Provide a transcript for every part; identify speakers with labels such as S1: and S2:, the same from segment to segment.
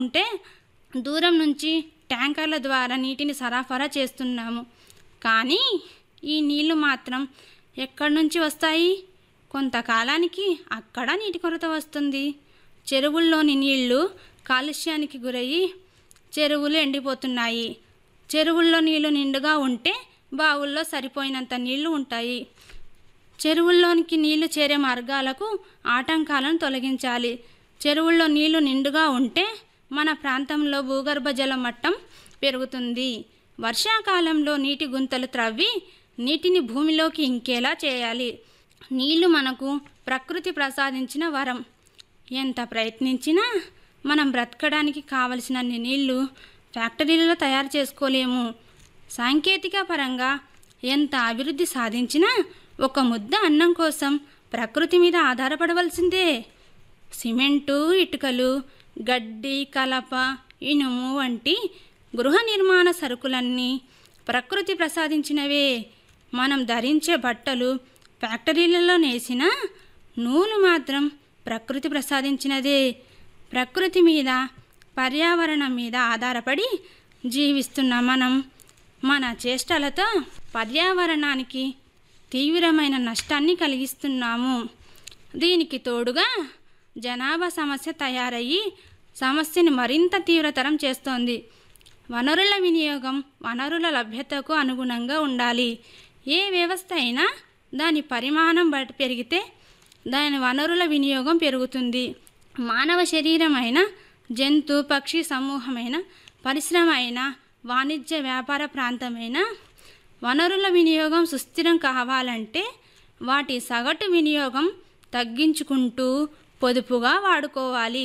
S1: ఉంటే దూరం నుంచి ట్యాంకర్ల ద్వారా నీటిని సరఫరా చేస్తున్నాము కానీ ఈ నీళ్లు మాత్రం ఎక్కడి నుంచి వస్తాయి కొంతకాలానికి అక్కడ నీటి కొరత వస్తుంది చెరువుల్లోని నీళ్లు కాలుష్యానికి గురయ్యి చెరువులు ఎండిపోతున్నాయి చెరువుల్లో నీళ్లు నిండుగా ఉంటే బావుల్లో సరిపోయినంత నీళ్లు ఉంటాయి చెరువుల్లోనికి నీళ్లు చేరే మార్గాలకు ఆటంకాలను తొలగించాలి చెరువుల్లో నీళ్లు నిండుగా ఉంటే మన ప్రాంతంలో భూగర్భ జల మట్టం పెరుగుతుంది వర్షాకాలంలో నీటి గుంతలు త్రవ్వి నీటిని భూమిలోకి ఇంకేలా చేయాలి నీళ్లు మనకు ప్రకృతి ప్రసాదించిన వరం ఎంత ప్రయత్నించినా మనం బ్రతకడానికి కావలసినన్ని నీళ్లు ఫ్యాక్టరీలలో తయారు చేసుకోలేము సాంకేతిక పరంగా ఎంత అభివృద్ధి సాధించినా ఒక ముద్ద అన్నం కోసం ప్రకృతి మీద ఆధారపడవలసిందే సిమెంటు ఇటుకలు గడ్డి కలప ఇనుము వంటి గృహ నిర్మాణ సరుకులన్నీ ప్రకృతి ప్రసాదించినవే మనం ధరించే బట్టలు ఫ్యాక్టరీలలో నేసిన నూలు మాత్రం ప్రకృతి ప్రసాదించినదే ప్రకృతి మీద పర్యావరణం మీద ఆధారపడి జీవిస్తున్న మనం మన చేష్టలతో పర్యావరణానికి తీవ్రమైన నష్టాన్ని కలిగిస్తున్నాము దీనికి తోడుగా జనాభా సమస్య తయారయ్యి సమస్యను మరింత తీవ్రతరం చేస్తోంది వనరుల వినియోగం వనరుల లభ్యతకు అనుగుణంగా ఉండాలి ఏ వ్యవస్థ అయినా దాని పరిమాణం బట్టి పెరిగితే దాని వనరుల వినియోగం పెరుగుతుంది మానవ శరీరమైన జంతు పక్షి సమూహమైన పరిశ్రమ అయిన వాణిజ్య వ్యాపార ప్రాంతమైన వనరుల వినియోగం సుస్థిరం కావాలంటే వాటి సగటు వినియోగం తగ్గించుకుంటూ పొదుపుగా వాడుకోవాలి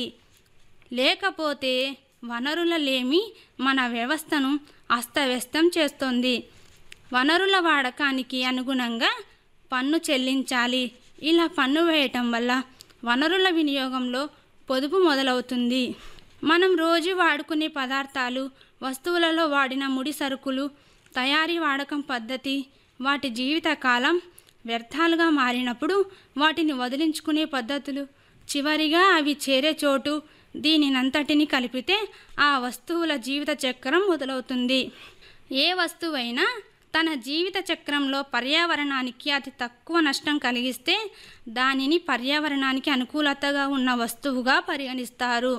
S1: లేకపోతే వనరుల లేమి మన వ్యవస్థను అస్తవ్యస్తం చేస్తుంది వనరుల వాడకానికి అనుగుణంగా పన్ను చెల్లించాలి ఇలా పన్ను వేయటం వల్ల వనరుల వినియోగంలో పొదుపు మొదలవుతుంది మనం రోజు వాడుకునే పదార్థాలు వస్తువులలో వాడిన ముడి సరుకులు తయారీ వాడకం పద్ధతి వాటి జీవిత కాలం వ్యర్థాలుగా మారినప్పుడు వాటిని వదిలించుకునే పద్ధతులు చివరిగా అవి చేరే చోటు దీనినంతటిని కలిపితే ఆ వస్తువుల జీవిత చక్రం మొదలవుతుంది ఏ వస్తువైనా తన జీవిత చక్రంలో పర్యావరణానికి అతి తక్కువ నష్టం కలిగిస్తే దానిని పర్యావరణానికి అనుకూలతగా ఉన్న వస్తువుగా పరిగణిస్తారు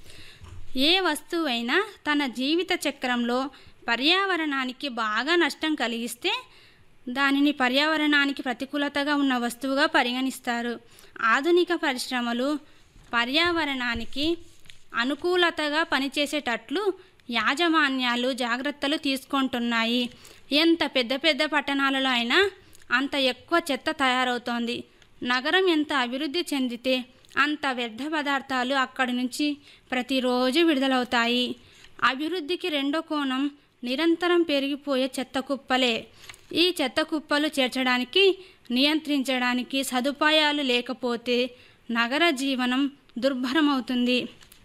S1: ఏ వస్తువైనా తన జీవిత చక్రంలో పర్యావరణానికి బాగా నష్టం కలిగిస్తే దానిని పర్యావరణానికి ప్రతికూలతగా ఉన్న వస్తువుగా పరిగణిస్తారు ఆధునిక పరిశ్రమలు పర్యావరణానికి అనుకూలతగా పనిచేసేటట్లు యాజమాన్యాలు జాగ్రత్తలు తీసుకుంటున్నాయి ఎంత పెద్ద పెద్ద పట్టణాలలో అయినా అంత ఎక్కువ చెత్త తయారవుతోంది నగరం ఎంత అభివృద్ధి చెందితే అంత వ్యర్థ పదార్థాలు అక్కడి నుంచి ప్రతిరోజు విడుదలవుతాయి అభివృద్ధికి రెండో కోణం నిరంతరం పెరిగిపోయే చెత్త కుప్పలే ఈ చెత్త కుప్పలు చేర్చడానికి నియంత్రించడానికి సదుపాయాలు లేకపోతే నగర జీవనం దుర్భరమవుతుంది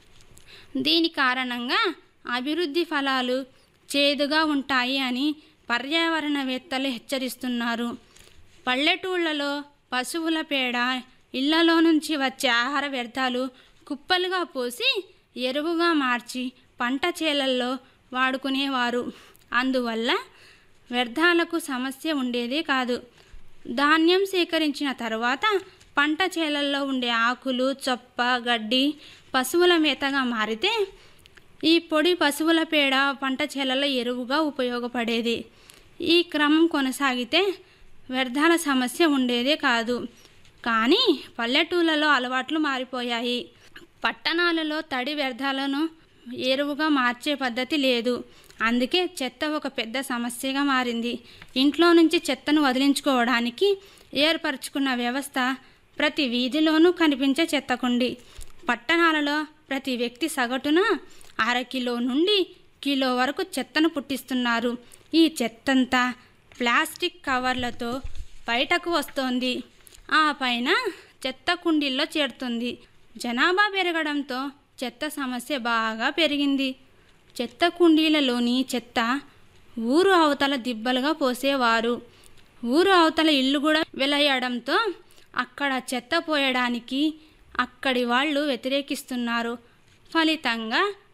S1: దీని కారణంగా అభివృద్ధి ఫలాలు చేదుగా ఉంటాయి అని పర్యావరణవేత్తలు హెచ్చరిస్తున్నారు పల్లెటూళ్ళలో పశువుల పేడ ఇళ్లలో నుంచి వచ్చే ఆహార వ్యర్థాలు కుప్పలుగా పోసి ఎరువుగా మార్చి పంట చేలల్లో వాడుకునేవారు అందువల్ల వ్యర్థాలకు సమస్య ఉండేదే కాదు ధాన్యం సేకరించిన తర్వాత పంట చేలల్లో ఉండే ఆకులు చొప్ప గడ్డి పశువుల మేతగా మారితే ఈ పొడి పశువుల పేడ పంట చేలలో ఎరువుగా ఉపయోగపడేది ఈ క్రమం కొనసాగితే వ్యర్థాల సమస్య ఉండేదే కాదు కానీ పల్లెటూళ్ళలో అలవాట్లు మారిపోయాయి పట్టణాలలో తడి వ్యర్థాలను ఎరువుగా మార్చే పద్ధతి లేదు అందుకే చెత్త ఒక పెద్ద సమస్యగా మారింది ఇంట్లో నుంచి చెత్తను వదిలించుకోవడానికి ఏర్పరచుకున్న వ్యవస్థ ప్రతి వీధిలోనూ కనిపించే చెత్తకుండి పట్టణాలలో ప్రతి వ్యక్తి సగటున అర కిలో నుండి కిలో వరకు చెత్తను పుట్టిస్తున్నారు ఈ చెత్తంతా ప్లాస్టిక్ కవర్లతో బయటకు వస్తోంది ఆ పైన చెత్త కుండీల్లో చేరుతుంది జనాభా పెరగడంతో చెత్త సమస్య బాగా పెరిగింది చెత్త కుండీలలోని చెత్త ఊరు అవతల దిబ్బలుగా పోసేవారు ఊరు అవతల ఇల్లు కూడా వెలయడంతో అక్కడ చెత్త పోయడానికి అక్కడి వాళ్ళు వ్యతిరేకిస్తున్నారు ఫలితంగా